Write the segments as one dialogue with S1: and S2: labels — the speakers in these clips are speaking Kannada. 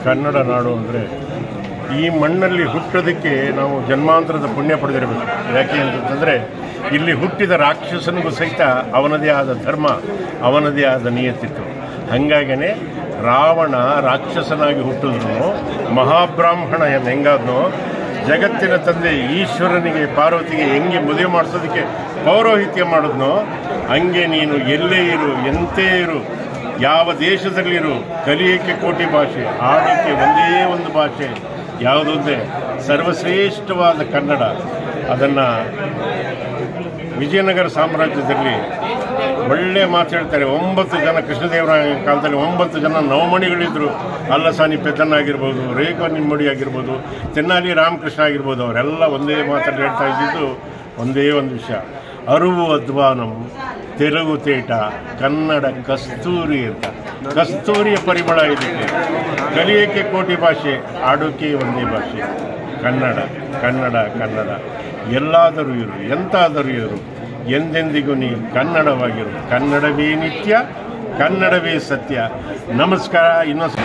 S1: ಕನ್ನಡ ನಾಡು ಅಂದರೆ ಈ ಮಣ್ಣಲ್ಲಿ ಹುಟ್ಟೋದಕ್ಕೆ ನಾವು ಜನ್ಮಾಂತರದ ಪುಣ್ಯ ಪಡೆದಿರಬೇಕು ಯಾಕೆ ಅಂತಂದರೆ ಇಲ್ಲಿ ಹುಟ್ಟಿದ ರಾಕ್ಷಸನಿಗೂ ಸಹಿತ ಅವನದೇ ಆದ ಧರ್ಮ ಅವನದೇ ಆದ ನಿಯತ್ತಿತ್ತು ಹಾಗಾಗೇ ರಾವಣ ರಾಕ್ಷಸನಾಗಿ ಹುಟ್ಟಿದ್ರು ಮಹಾಬ್ರಾಹ್ಮಣ ಏನು ಹೆಂಗಾದ್ನೋ ಜಗತ್ತಿನ ತಂದೆ ಈಶ್ವರನಿಗೆ ಪಾರ್ವತಿಗೆ ಹೆಂಗೆ ಮದುವೆ ಮಾಡಿಸೋದಕ್ಕೆ ಪೌರೋಹಿತ್ಯ ಮಾಡಿದ್ನೋ ಹಂಗೆ ನೀನು ಎಲ್ಲೇ ಇರು ಎಂತೇ ಇರು ಯಾವ ದೇಶದಲ್ಲಿರು ಕಲಿಯಕ್ಕೆ ಕೋಟಿ ಭಾಷೆ ಆಡೋಕ್ಕೆ ಒಂದೇ ಒಂದು ಭಾಷೆ ಯಾವುದೊಂದೇ ಸರ್ವಶ್ರೇಷ್ಠವಾದ ಕನ್ನಡ ಅದನ್ನು ವಿಜಯನಗರ ಸಾಮ್ರಾಜ್ಯದಲ್ಲಿ ಒಳ್ಳೆ ಮಾತು ಹೇಳ್ತಾರೆ ಒಂಬತ್ತು ಜನ ಕೃಷ್ಣದೇವರಾಯ ಕಾಲದಲ್ಲಿ ಒಂಬತ್ತು ಜನ ನವಮಣಿಗಳಿದ್ರು ಅಲ್ಲಸಾನಿ ಪೆದ್ದಣ್ಣ ಆಗಿರ್ಬೋದು ರೇಖಾ ನಿಮ್ಮಡಿ ಆಗಿರ್ಬೋದು ತೆನ್ನಾಲಿ ರಾಮಕೃಷ್ಣ ಆಗಿರ್ಬೋದು ಅವರೆಲ್ಲ ಒಂದೇ ಮಾತಲ್ಲಿ ಹೇಳ್ತಾ ಇದ್ದಿದ್ದು ಒಂದೇ ಒಂದು ವಿಷಯ ಅರುವು ಅಧ್ವಾನಂ ತೆಲುಗು ತೇಟ ಕನ್ನಡ ಕಸ್ತೂರಿ ಅಂತ ಕಸ್ತೂರಿಯ ಪರಿಮಳ ಇದಕ್ಕೆ ಕಲಿಯಕ್ಕೆ ಕೋಟಿ ಭಾಷೆ ಆಡೋಕೆ ಒಂದೇ ಭಾಷೆ ಕನ್ನಡ ಕನ್ನಡ ಕನ್ನಡ ಎಲ್ಲಾದರೂ ಇರು ಎಂತಾದರೂ ಇರು ಎಂದೆಂದಿಗೂ ನೀ ಕನ್ನಡವಾಗಿರು ಕನ್ನಡವೇ ನಿತ್ಯ ಕನ್ನಡವೇ ಸತ್ಯ ನಮಸ್ಕಾರ ಇನ್ನೊಂದು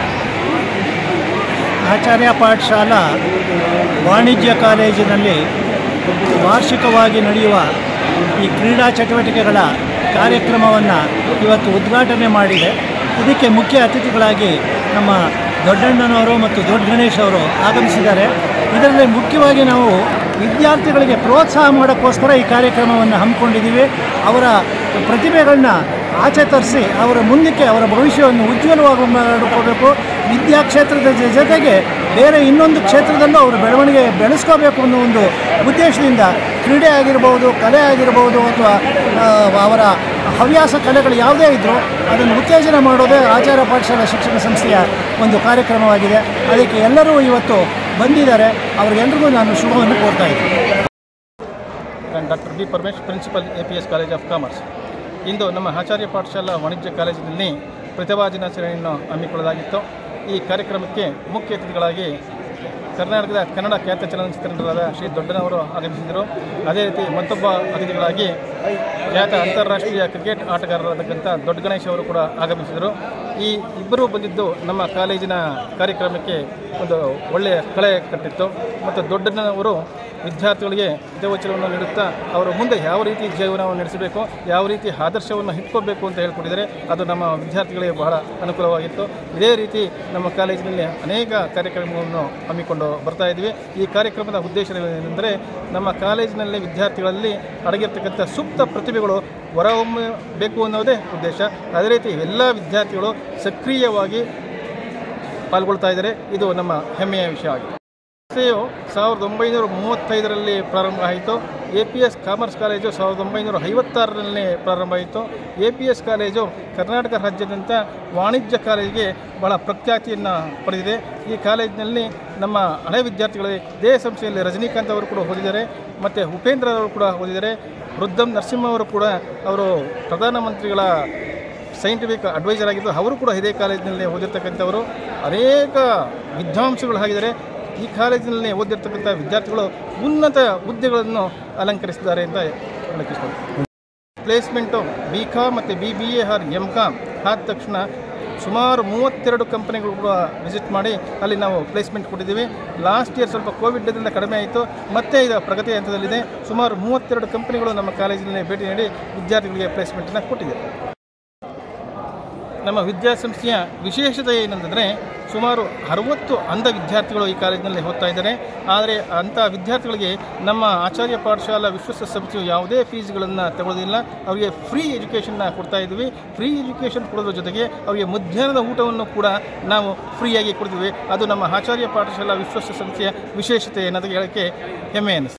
S2: ಆಚಾರ್ಯ ಪಾಠಶಾಲಾ ವಾಣಿಜ್ಯ ಕಾಲೇಜಿನಲ್ಲಿ ವಾರ್ಷಿಕವಾಗಿ ನಡೆಯುವ ಈ ಕ್ರೀಡಾ ಚಟುವಟಿಕೆಗಳ ಕಾರ್ಯಕ್ರಮವನ್ನು ಇವತ್ತು ಉದ್ಘಾಟನೆ ಮಾಡಿದೆ ಇದಕ್ಕೆ ಮುಖ್ಯ ಅತಿಥಿಗಳಾಗಿ ನಮ್ಮ ದೊಡ್ಡಣ್ಣನವರು ಮತ್ತು ದೊಡ್ಡ ಗಣೇಶ್ ಅವರು ಆಗಮಿಸಿದ್ದಾರೆ ಇದರಲ್ಲಿ ಮುಖ್ಯವಾಗಿ ನಾವು ವಿದ್ಯಾರ್ಥಿಗಳಿಗೆ ಪ್ರೋತ್ಸಾಹ ಮಾಡೋಕ್ಕೋಸ್ಕರ ಈ ಕಾರ್ಯಕ್ರಮವನ್ನು ಹಮ್ಮಿಕೊಂಡಿದ್ದೀವಿ ಅವರ ಪ್ರತಿಭೆಗಳನ್ನ ಆಚೆ ತರಿಸಿ ಅವರ ಮುಂದಕ್ಕೆ ಅವರ ಭವಿಷ್ಯವನ್ನು ಉಜ್ವಲವಾಗಿ ಮಾಡಿಕೊಳ್ಬೇಕು ವಿದ್ಯಾ ಕ್ಷೇತ್ರದ ಜ- ಜೊತೆಗೆ ಬೇರೆ ಇನ್ನೊಂದು ಕ್ಷೇತ್ರದಲ್ಲೂ ಅವರು ಬೆಳವಣಿಗೆ ಬೆಳೆಸ್ಕೋಬೇಕು ಅನ್ನೋ ಒಂದು ಉದ್ದೇಶದಿಂದ ಕ್ರೀಡೆ ಆಗಿರ್ಬೋದು ಕಲೆ ಆಗಿರ್ಬೋದು ಅಥವಾ ಆ, ಅವರ ಹವ್ಯಾಸ ಕಲೆಗಳು ಯಾವುದೇ ಇದ್ದರೂ ಅದನ್ನು ಉತ್ತೇಜನ ಮಾಡೋದೇ ಆಚಾರ ಪಾಠಶಾಲಾ ಶಿಕ್ಷಣ ಸಂಸ್ಥೆಯ ಒಂದು ಕಾರ್ಯಕ್ರಮವಾಗಿದೆ ಅದಕ್ಕೆ ಎಲ್ಲರೂ ಇವತ್ತು ಬಂದಿದ್ದಾರೆ ಅವ್ರಿಗೆಲ್ರಿಗೂ ನಾನು ಶುಭವನ್ನು ಕೋರ್ತಾ ಇದ್ದೀನಿ
S3: ನಾನು doctor B Paramesh principal A P S college of commerce ಇಂದು ನಮ್ಮ ಆಚಾರ್ಯ ಪಾಠಶಾಲಾ ವಾಣಿಜ್ಯ ಕಾಲೇಜಿನಲ್ಲಿ ಪ್ರತಿಭಾ ದಿನಾಚರಣೆಯನ್ನು ಹಮ್ಮಿಕೊಳ್ಳಲಾಗಿತ್ತು ಈ ಕಾರ್ಯಕ್ರಮಕ್ಕೆ ಮುಖ್ಯ ಅತಿಥಿಗಳಾಗಿ ಕರ್ನಾಟಕದ ಕನ್ನಡ ಖ್ಯಾತ ಚಲನಚಿತ್ರ ನಟರಾದ ಶ್ರೀ ದೊಡ್ಡನವರು ಆಗಮಿಸಿದರು ಅದೇ ರೀತಿ ಮತ್ತೊಬ್ಬ ಅತಿಥಿಗಳಾಗಿ ಖ್ಯಾತ ಅಂತಾರಾಷ್ಟ್ರೀಯ ಕ್ರಿಕೆಟ್ ಆಟಗಾರರಾದಕ್ಕಂಥ ದೊಡ್ಡ ಗಣೇಶ್ ಅವರು ಕೂಡ ಆಗಮಿಸಿದರು ಈ ಇಬ್ಬರು ಬಂದಿದ್ದು ನಮ್ಮ ಕಾಲೇಜಿನ ಕಾರ್ಯಕ್ರಮಕ್ಕೆ ಒಂದು ಒಳ್ಳೆಯ ಕಳೆ ಕಟ್ಟಿತ್ತು ಮತ್ತು ದೊಡ್ಡನವರು ವಿದ್ಯಾರ್ಥಿಗಳಿಗೆ ಹಿತವಚನವನ್ನು ನೀಡುತ್ತಾ ಅವರು ಮುಂದೆ ಯಾವ ರೀತಿ ಜೀವನವನ್ನು ನಡೆಸಬೇಕು ಯಾವ ರೀತಿ ಆದರ್ಶವನ್ನು ಇಟ್ಕೋಬೇಕು ಅಂತ ಹೇಳ್ಕೊಟ್ಟಿದ್ದಾರೆ ಅದು ನಮ್ಮ ವಿದ್ಯಾರ್ಥಿಗಳಿಗೆ ಬಹಳ ಅನುಕೂಲವಾಗಿತ್ತು ಇದೇ ರೀತಿ ನಮ್ಮ ಕಾಲೇಜಿನಲ್ಲಿ ಅನೇಕ ಕಾರ್ಯಕ್ರಮವನ್ನು ಹಮ್ಮಿಕೊಂಡು ಬರ್ತಾ ಇದ್ವಿ ಈ ಕಾರ್ಯಕ್ರಮದ ಉದ್ದೇಶವೇನೆಂದರೆ ನಮ್ಮ ಕಾಲೇಜಿನಲ್ಲಿ ವಿದ್ಯಾರ್ಥಿಗಳಲ್ಲಿ ಅಡಗಿರ್ತಕ್ಕಂಥ ಸೂಕ್ತ ಪ್ರತಿಭೆಗಳು ಹೊರಹೊಮ್ಮಬೇಕು ಅನ್ನೋದೇ ಉದ್ದೇಶ ಅದೇ ರೀತಿ ಎಲ್ಲ ವಿದ್ಯಾರ್ಥಿಗಳು ಸಕ್ರಿಯವಾಗಿ ಪಾಲ್ಗೊಳ್ತಾ ಇದ್ದಾರೆ ಇದು ನಮ್ಮ ಹೆಮ್ಮೆಯ ವಿಷಯ ಆಗಿದೆ ಸಂಸ್ಥೆಯು ಸಾವಿರದ ಒಂಬೈನೂರ ಮೂವತ್ತೈದರಲ್ಲಿ ಪ್ರಾರಂಭ ಆಯಿತು A P S commerce college ಸಾವಿರದ ಒಂಬೈನೂರ ಐವತ್ತಾರರಲ್ಲಿ ಪ್ರಾರಂಭ ಆಯಿತು A P S college Karnataka ರಾಜ್ಯಾದ್ಯಂತ ವಾಣಿಜ್ಯ ಕಾಲೇಜಿಗೆ ಬಹಳ ಪ್ರಖ್ಯಾತಿಯನ್ನು ಪಡೆದಿದೆ ಈ ಕಾಲೇಜಿನಲ್ಲಿ ನಮ್ಮ ಹಳೆ ವಿದ್ಯಾರ್ಥಿಗಳು ಇದೇ ಸಂಸ್ಥೆಯಲ್ಲಿ ರಜನಿಕಾಂತ್ ಅವರು ಕೂಡ ಓದಿದ್ದಾರೆ ಮತ್ತು ಉಪೇಂದ್ರ ಅವರು ಕೂಡ ಓದಿದ್ದಾರೆ ವೃದ್ಧಂ ನರಸಿಂಹ ಅವರು ಕೂಡ ಅವರು ಪ್ರಧಾನಮಂತ್ರಿಗಳ ಸೈಂಟಿಫಿಕ್ ಅಡ್ವೈಸರ್ ಆಗಿದ್ದು ಅವರು ಕೂಡ ಇದೇ ಕಾಲೇಜಿನಲ್ಲಿ ಓದಿರ್ತಕ್ಕಂಥವರು ಅನೇಕ ವಿದ್ವಾಂಸಗಳು ಆಗಿದ್ದಾರೆ ಈ ಕಾಲೇಜಿನಲ್ಲಿ ಓದಿರ್ತಕ್ಕಂಥ ವಿದ್ಯಾರ್ಥಿಗಳು ಉನ್ನತ ಹುದ್ದೆಗಳನ್ನು ಅಲಂಕರಿಸಿದ್ದಾರೆ ಅಂತ ಹೇಳಕ್ಕೆ ಇಷ್ಟಪಡ್ತೀನಿ ಪ್ಲೇಸ್ಮೆಂಟು ಬಿ ಕಾಮ್ ಮತ್ತು B B A or M Com ಆದ ತಕ್ಷಣ ಸುಮಾರು ಮೂವತ್ತೆರಡು ಕಂಪನಿಗಳು ಕೂಡ ವಿಸಿಟ್ ಮಾಡಿ ಅಲ್ಲಿ ನಾವು ಪ್ಲೇಸ್ಮೆಂಟ್ ಕೊಟ್ಟಿದ್ದೀವಿ ಲಾಸ್ಟ್ ಇಯರ್ ಸ್ವಲ್ಪ ಕೋವಿಡ್ದಿಂದ ಕಡಿಮೆ ಆಯಿತು ಮತ್ತೆ ಇದು ಪ್ರಗತಿ ಹಂತದಲ್ಲಿದೆ ಸುಮಾರು ಮೂವತ್ತೆರಡು ಕಂಪನಿಗಳು ನಮ್ಮ ಕಾಲೇಜಿನಲ್ಲಿ ಭೇಟಿ ನೀಡಿ ವಿದ್ಯಾರ್ಥಿಗಳಿಗೆ ಪ್ಲೇಸ್ಮೆಂಟನ್ನು ಕೊಟ್ಟಿದೆ ನಮ್ಮ ವಿದ್ಯಾಸಂಸ್ಥೆಯ ವಿಶೇಷತೆ ಏನಂತಂದರೆ ಸುಮಾರು ಅರವತ್ತು ಅಂಧ ವಿದ್ಯಾರ್ಥಿಗಳು ಈ ಕಾಲೇಜಿನಲ್ಲಿ ಓದ್ತಾ ಇದ್ದಾರೆ ಆದರೆ ಅಂಥ ವಿದ್ಯಾರ್ಥಿಗಳಿಗೆ ನಮ್ಮ ಆಚಾರ್ಯ ಪಾಠಶಾಲಾ ವಿಶ್ವಸ ಸಂಸ್ಥೆಯು ಯಾವುದೇ ಫೀಸ್ಗಳನ್ನು ತಗೊಳ್ಳೋದಿಲ್ಲ ಅವರಿಗೆ ಫ್ರೀ ಎಜುಕೇಷನ್ನ ಕೊಡ್ತಾ ಇದ್ವಿ ಫ್ರೀ ಎಜುಕೇಷನ್ ಕೊಡೋದ್ರ ಜೊತೆಗೆ ಅವರಿಗೆ ಮಧ್ಯಾಹ್ನದ ಊಟವನ್ನು ಕೂಡ ನಾವು ಫ್ರೀಯಾಗಿ ಕೊಡ್ತೀವಿ ಅದು ನಮ್ಮ ಆಚಾರ್ಯ ಪಾಠಶಾಲಾ ವಿಶ್ವಸ ಸಂಸ್ಥೆಯ ವಿಶೇಷತೆ ಅನ್ನೋದಕ್ಕೆ ಹೇಳೋಕ್ಕೆ ಹೆಮ್ಮೆ ಅನ್ನಿಸ್ತದೆ